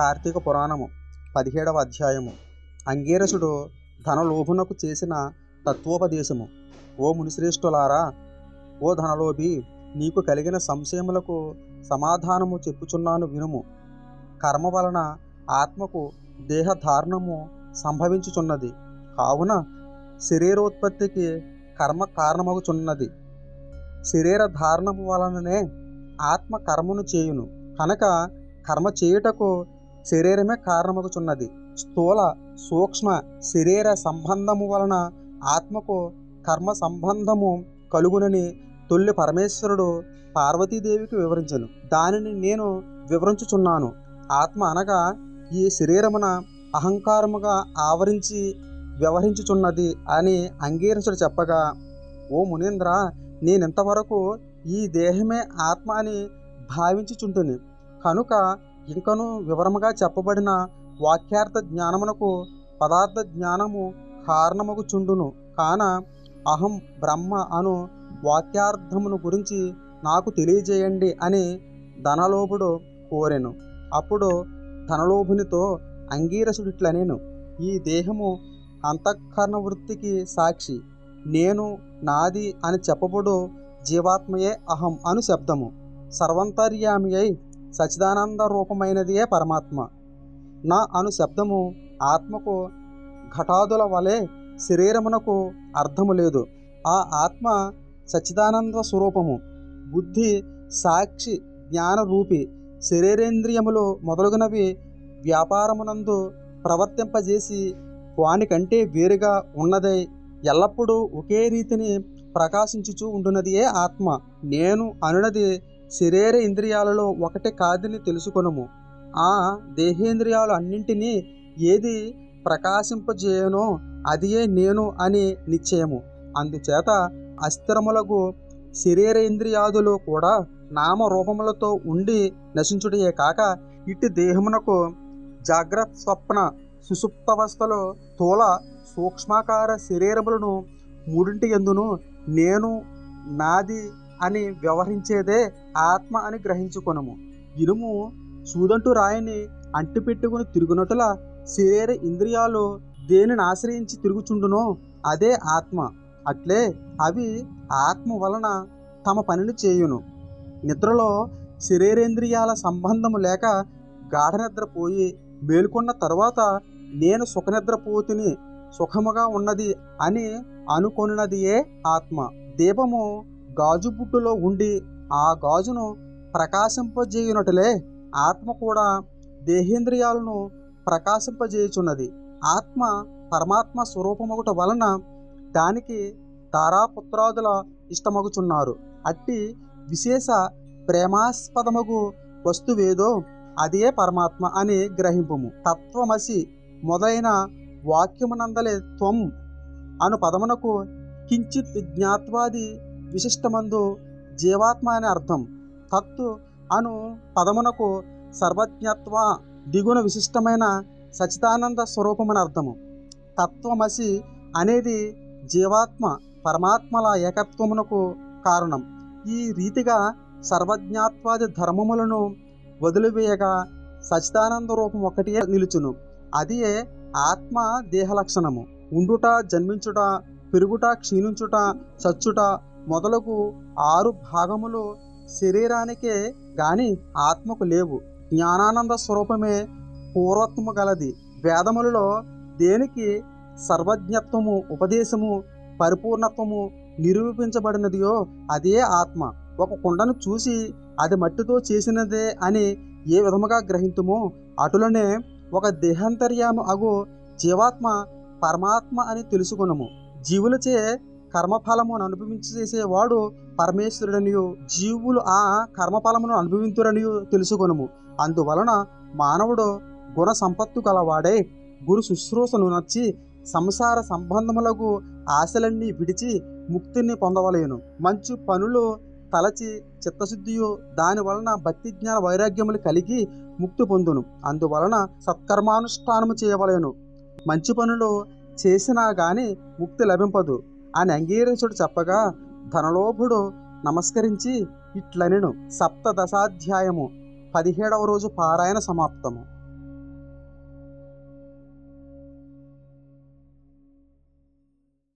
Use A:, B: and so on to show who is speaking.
A: కార్తీక పురాణము పదిహేడవ అధ్యాయము అంగీరసుడు ధనలోభునకు చేసిన తత్వోపదేశము ఓ మునిశ్రేష్ఠులారా ఓ ధనలోభి నీకు కలిగిన సంశయములకు సమాధానము చెప్పుచున్నాను వినుము కర్మ వలన ఆత్మకు దేహధారణము సంభవించుచున్నది కావున శరీరోత్పత్తికి కర్మ కారణమగుచున్నది శరీర ధారణము వలననే ఆత్మ కర్మను చేయును కనుక కర్మ చేయుటకు శరీరమే కారణమగుచున్నది స్థూల సూక్ష్మ శరీర సంబంధము వలన ఆత్మకు కర్మ సంబంధము కలుగునని తొల్లి పరమేశ్వరుడు పార్వతీదేవికి వివరించను దానిని నేను వివరించుచున్నాను ఆత్మ అనగా ఈ శరీరమున అహంకారముగా ఆవరించి వ్యవహరించుచున్నది అని అంగీరసుడు చెప్పగా ఓ మునీంద్ర నేనింతవరకు ఈ దేహమే ఆత్మ అని భావించుచుంటుని కనుక ఇంకను వివరముగా చెప్పబడిన వాక్యార్థ జ్ఞానమునకు పదార్థ జ్ఞానము కారణముకు చుండును కాన అహం బ్రహ్మ అను వాక్యార్థమును గురించి నాకు తెలియజేయండి అని ధనలోభుడు కోరెను అప్పుడు ధనలోభునితో అంగీరసుడిట్లనేను ఈ దేహము అంతఃకరణ వృత్తికి సాక్షి నేను నాది అని చెప్పబడు జీవాత్మయే అహం అను శబ్దము సర్వంతర్యామి అయి సచిదానంద రూపమైనదియే పరమాత్మ నా అను శబ్దము ఆత్మకు ఘటాదుల వలె శరీరమునకు అర్థము లేదు ఆ ఆత్మ సచ్చిదానంద స్వరూపము బుద్ధి సాక్షి జ్ఞానరూపి శరీరేంద్రియములు మొదలగునవి వ్యాపారమునందు ప్రవర్తింపజేసి వానికంటే వేరుగా ఉన్నదై ఎల్లప్పుడూ ఒకే రీతిని ప్రకాశించుచూ ఉండునదియే ఆత్మ నేను అనునది శరీర ఇంద్రియాలలో ఒకటి కాదని తెలుసుకొనుము ఆ దేహేంద్రియాలు అన్నింటినీ ఏది ప్రకాశింపజేయనో అదియే నేను అని నిశ్చయము అందుచేత అస్థిరములకు శరీరేంద్రియాదులు కూడా నామరూపములతో ఉండి నశించుటయే కాక ఇటు దేహమునకు జాగ్రత్త స్వప్న సుసుప్తవస్థలో స్థూల సూక్ష్మాకార శరీరములను మూడింటి ఎందును నేను నాది అని వ్యవహరించేదే ఆత్మ అని గ్రహించుకొనము ఇనుము సూదంటు రాయిని అంటిపెట్టుకుని తిరుగునట్టుల శరీర ఇంద్రియాలు దేనిని ఆశ్రయించి తిరుగుచుండునో అదే ఆత్మ అట్లే అవి ఆత్మ వలన తమ పనిని చేయును నిద్రలో శరీరేంద్రియాల సంబంధము లేక గాఢనిద్ర పోయి మేల్కొన్న తర్వాత నేను సుఖనిద్రపోతుని సుఖముగా ఉన్నది అని అనుకొనినదియే ఆత్మ దీపము గాజు బుట్టులో ఉండి ఆ గాజును ప్రకాశింపజేయునట్లే ఆత్మ కూడా దేహేంద్రియాలను ప్రకాశింపజేయుచున్నది ఆత్మ పరమాత్మ స్వరూపమగుట వలన దానికి తారాపుత్రాదుల ఇష్టమగుచున్నారు అట్టి విశేష ప్రేమాస్పదమగు వస్తువేదో అదే పరమాత్మ అని గ్రహింపుము తత్వమసి మొదలైన వాక్యమునందలే త్వం అను పదమునకు కించిత్ జ్ఞాత్వాది విశిష్టమందు జీవాత్మ అని అర్థం తత్తు అను పదమునకు సర్వజ్ఞత్వ దిగుణ విశిష్టమైన సచిదానంద స్వరూపమని అర్థము తత్వమసి అనేది జీవాత్మ పరమాత్మల ఏకత్వమునకు కారణం ఈ రీతిగా సర్వజ్ఞాత్వాది ధర్మములను వదిలివేయగా సచిదానంద రూపం ఒకటే నిలుచును అదియే ఆత్మ దేహ లక్షణము ఉండుట జన్మించుట పెరుగుట క్షీణించుట చచ్చుట మొదలగు ఆరు భాగములు శరీరానికే గాని ఆత్మకు లేవు జ్ఞానానంద స్వరూపమే పూర్వత్వము గలది వేదములలో దేనికి సర్వజ్ఞత్వము ఉపదేశము పరిపూర్ణత్వము నిరూపించబడినదియో అదే ఆత్మ ఒక కుండను చూసి అది మట్టితో చేసినదే అని ఏ విధముగా గ్రహింతుమో అటులనే ఒక దేహాంతర్యాము అగు జీవాత్మ పరమాత్మ అని తెలుసుకునము జీవులచే కర్మఫలమును అనుభవించేసేవాడు పరమేశ్వరుడనియు జీవులు ఆ కర్మఫలమును అనుభవింతురనియు తెలుసుకొనుము అందువలన మానవుడు గుణ సంపత్తు గలవాడై గురు శుశ్రూషను నచ్చి సంసార సంబంధములకు ఆశలన్నీ విడిచి ముక్తిని పొందవలేను మంచి పనులు తలచి చిత్తశుద్ధియు దాని వలన భక్తి జ్ఞాన వైరాగ్యములు కలిగి ముక్తి పొందును అందువలన సత్కర్మానుష్ఠానము చేయవలేను మంచి పనులు చేసినా గాని ముక్తి లభింపదు అని అంగీరసుడు చెప్పగా ధనలోభుడు నమస్కరించి ఇట్లనెను సప్తదశాధ్యాయము పదిహేడవ రోజు పారాయణ సమాప్తము